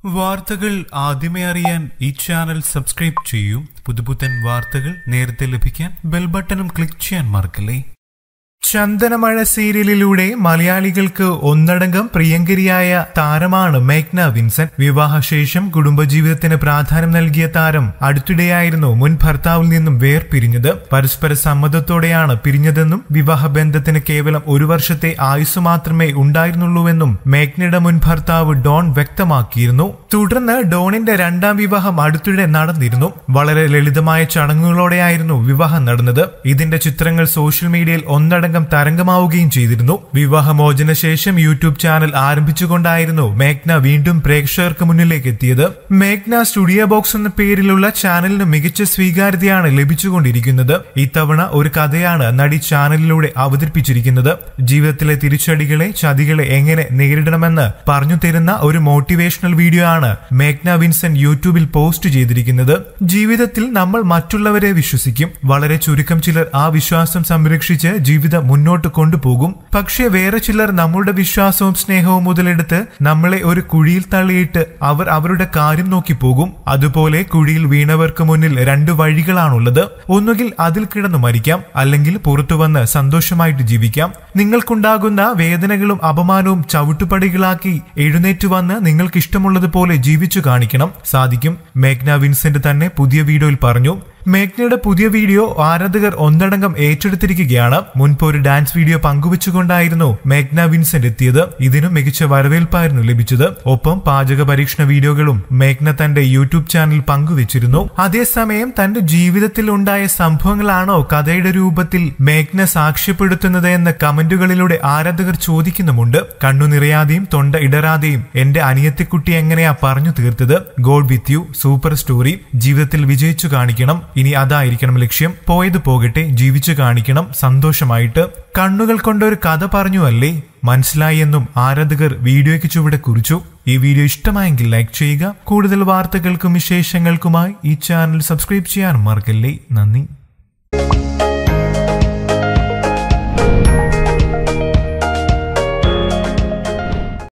വാർത്തകൾ ആദ്യമേ അറിയാൻ ഈ ചാനൽ സബ്സ്ക്രൈബ് ചെയ്യൂ പുതുപുത്തൻ വാർത്തകൾ നേരത്തെ ലഭിക്കാൻ ബെൽ ബട്ടണും ക്ലിക്ക് ചെയ്യാൻ മറക്കല്ലേ ചന്ദനമഴ സീരിയലിലൂടെ മലയാളികൾക്ക് ഒന്നടങ്കം പ്രിയങ്കരിയായ താരമാണ് മേഘ്ന വിൻസെന്റ് വിവാഹശേഷം കുടുംബജീവിതത്തിന് പ്രാധാന്യം നൽകിയ താരം അടുത്തിടെയായിരുന്നു മുൻ ഭർത്താവിൽ നിന്നും വേർപിരിഞ്ഞത് പരസ്പര സമ്മതത്തോടെയാണ് പിരിഞ്ഞതെന്നും വിവാഹബന്ധത്തിന് കേവലം ഒരു വർഷത്തെ ആയുസ് മാത്രമേ ഉണ്ടായിരുന്നുള്ളൂവെന്നും മേഘ്നയുടെ മുൻ ഭർത്താവ് ഡോൺ വ്യക്തമാക്കിയിരുന്നു തുടർന്ന് ഡോണിന്റെ രണ്ടാം വിവാഹം അടുത്തിടെ നടന്നിരുന്നു വളരെ ലളിതമായ ചടങ്ങുകളോടെയായിരുന്നു വിവാഹം നടന്നത് ഇതിന്റെ ചിത്രങ്ങൾ സോഷ്യൽ മീഡിയയിൽ ഒന്നടങ്കം തരംഗമാവുകയും ചെയ്തിരുന്നു വിവാഹമോചന ശേഷം യൂട്യൂബ് ചാനൽ ആരംഭിച്ചുകൊണ്ടായിരുന്നു മേഘ്ന വീണ്ടും പ്രേക്ഷകർക്ക് മുന്നിലേക്ക് എത്തിയത് മേഘ്ന സ്റ്റുഡിയോ ബോക്സ് എന്ന പേരിലുള്ള ചാനലിന് മികച്ച സ്വീകാര്യതയാണ് ലഭിച്ചുകൊണ്ടിരിക്കുന്നത് ഇത്തവണ ഒരു കഥയാണ് നടി ചാനലിലൂടെ അവതരിപ്പിച്ചിരിക്കുന്നത് ജീവിതത്തിലെ തിരിച്ചടികളെ ചതികളെ എങ്ങനെ നേരിടണമെന്ന് പറഞ്ഞു തരുന്ന ഒരു മോട്ടിവേഷണൽ വീഡിയോ ആണ് മേഘ്ന വിൻസെന്റ് യൂട്യൂബിൽ പോസ്റ്റ് ചെയ്തിരിക്കുന്നത് ജീവിതത്തിൽ നമ്മൾ മറ്റുള്ളവരെ വിശ്വസിക്കും വളരെ ചുരുക്കം ചിലർ ആ വിശ്വാസം സംരക്ഷിച്ച് ജീവിതം മുന്നോട്ട് കൊണ്ടുപോകും പക്ഷേ വേറെ ചിലർ നമ്മളുടെ വിശ്വാസവും സ്നേഹവും മുതലെടുത്ത് നമ്മളെ ഒരു കുഴിയിൽ തള്ളിയിട്ട് അവർ അവരുടെ കാര്യം നോക്കി പോകും അതുപോലെ കുഴിയിൽ വീണവർക്ക് മുന്നിൽ രണ്ടു വഴികളാണുള്ളത് ഒന്നുകിൽ അതിൽ കിടന്നു മരിക്കാം അല്ലെങ്കിൽ പുറത്തു വന്ന് സന്തോഷമായിട്ട് ജീവിക്കാം നിങ്ങൾക്കുണ്ടാകുന്ന വേദനകളും അപമാനവും ചവിട്ടുപടികളാക്കി എഴുന്നേറ്റ് വന്ന് നിങ്ങൾക്ക് ഇഷ്ടമുള്ളതുപോലെ ജീവിച്ചു കാണിക്കണം സാധിക്കും മേഘ്ന വിൻസെന്റ് തന്നെ പുതിയ വീഡിയോയിൽ പറഞ്ഞു മേഘ്നയുടെ പുതിയ വീഡിയോ ആരാധകർ ഒന്നടങ്കം ഏറ്റെടുത്തിരിക്കുകയാണ് മുൻപ് ഒരു ഡാൻസ് വീഡിയോ പങ്കുവച്ചുകൊണ്ടായിരുന്നു മേഘ്ന വിൻസെന്റ് എത്തിയത് ഇതിനും മികച്ച വരവേൽപ്പായിരുന്നു ലഭിച്ചത് ഒപ്പം പാചക പരീക്ഷണ വീഡിയോകളും മേഘ്ന തന്റെ യൂട്യൂബ് ചാനൽ പങ്കുവച്ചിരുന്നു അതേസമയം തന്റെ ജീവിതത്തിൽ ഉണ്ടായ സംഭവങ്ങളാണോ കഥയുടെ രൂപത്തിൽ മേഘ്ന സാക്ഷ്യപ്പെടുത്തുന്നത് എന്ന കമന്റുകളിലൂടെ ആരാധകർ ചോദിക്കുന്നുമുണ്ട് കണ്ണു നിറയാതെയും തൊണ്ട ഇടരാതെയും എന്റെ അനിയത്തിക്കുട്ടി എങ്ങനെയാ പറഞ്ഞു തീർത്തത് God with you super story ജീവിതത്തിൽ വിജയിച്ചു കാണിക്കണം ഇനി അതായിരിക്കണം ലക്ഷ്യം പോയത് പോകട്ടെ ജീവിച്ചു കാണിക്കണം സന്തോഷമായിട്ട് കണ്ണുകൾ കൊണ്ടൊരു കഥ പറഞ്ഞു അല്ലേ മനസ്സിലായി എന്നും ആരാധകർ വീഡിയോയ്ക്ക് ചുവടെ കുറിച്ചു ഈ വീഡിയോ ഇഷ്ടമായെങ്കിൽ ലൈക്ക് ചെയ്യുക കൂടുതൽ വാർത്തകൾക്കും വിശേഷങ്ങൾക്കുമായി ഈ ചാനൽ സബ്സ്ക്രൈബ് ചെയ്യാൻ മറക്കല്ലേ നന്ദി